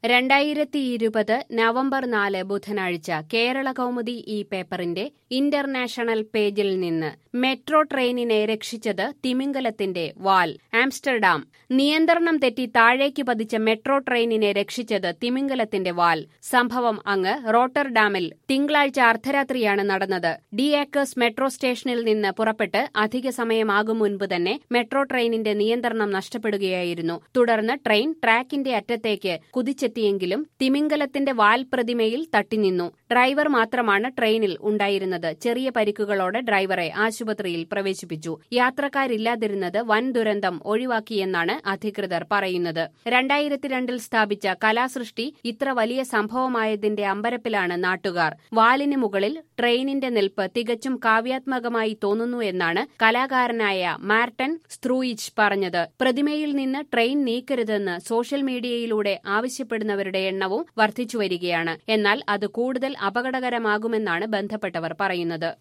രണ്ടായിരത്തി ഇരുപത് നവംബർ നാല് ബുധനാഴ്ച കേരള കൗമുദി ഈ പേപ്പറിന്റെ ഇന്റർനാഷണൽ പേജിൽ നിന്ന് മെട്രോ ട്രെയിനിനെ രക്ഷിച്ചത് തിമിംഗലത്തിന്റെ വാൽ ആംസ്റ്റർഡാം നിയന്ത്രണം തെറ്റി താഴേക്ക് പതിച്ച മെട്രോ ട്രെയിനിനെ രക്ഷിച്ചത് തിമിംഗലത്തിന്റെ വാൽ സംഭവം അങ്ങ് റോട്ടർഡാമിൽ തിങ്കളാഴ്ച അർദ്ധരാത്രിയാണ് നടന്നത് ഡി ഏക്കേഴ്സ് മെട്രോ സ്റ്റേഷനിൽ നിന്ന് പുറപ്പെട്ട് അധിക സമയമാകും മുൻപ് തന്നെ മെട്രോ ട്രെയിനിന്റെ നിയന്ത്രണം നഷ്ടപ്പെടുകയായിരുന്നു തുടർന്ന് ട്രെയിൻ ട്രാക്കിന്റെ അറ്റത്തേക്ക് കുതിച്ചെത്തിയെങ്കിലും തിമിംഗലത്തിന്റെ വാൽ പ്രതിമയിൽ തട്ടിനിന്നു ഡ്രൈവർ മാത്രമാണ് ട്രെയിനിൽ ഉണ്ടായിരുന്നത് ചെറിയ പരിക്കുകളോടെ ഡ്രൈവറെ ആശുപത്രിയിൽ പ്രവേശിപ്പിച്ചു യാത്രക്കാരില്ലാതിരുന്നത് വൻ ദുരന്തം ഒഴിവാക്കിയെന്നാണ് അധികൃതർ പറയുന്നത് രണ്ടായിരത്തി രണ്ടിൽ സ്ഥാപിച്ച കലാസൃഷ്ടി ഇത്ര വലിയ സംഭവമായതിന്റെ അമ്പരപ്പിലാണ് നാട്ടുകാർ വാലിന് മുകളിൽ ട്രെയിനിന്റെ നിൽപ്പ് തികച്ചും കാവ്യാത്മകമായി തോന്നുന്നു എന്നാണ് കലാകാരനായ മാർട്ടൻ സ്ത്രൂയിച്ച് പറഞ്ഞത് പ്രതിമയിൽ നിന്ന് ട്രെയിൻ നീക്കരുതെന്ന് സോഷ്യൽ മീഡിയയിലൂടെ ആവശ്യപ്പെടുന്നവരുടെ എണ്ണവും വർദ്ധിച്ചുവരികയാണ് എന്നാൽ അത് കൂടുതൽ അപകടകരമാകുമെന്നാണ് ബന്ധപ്പെട്ടവർ പറയുന്നത്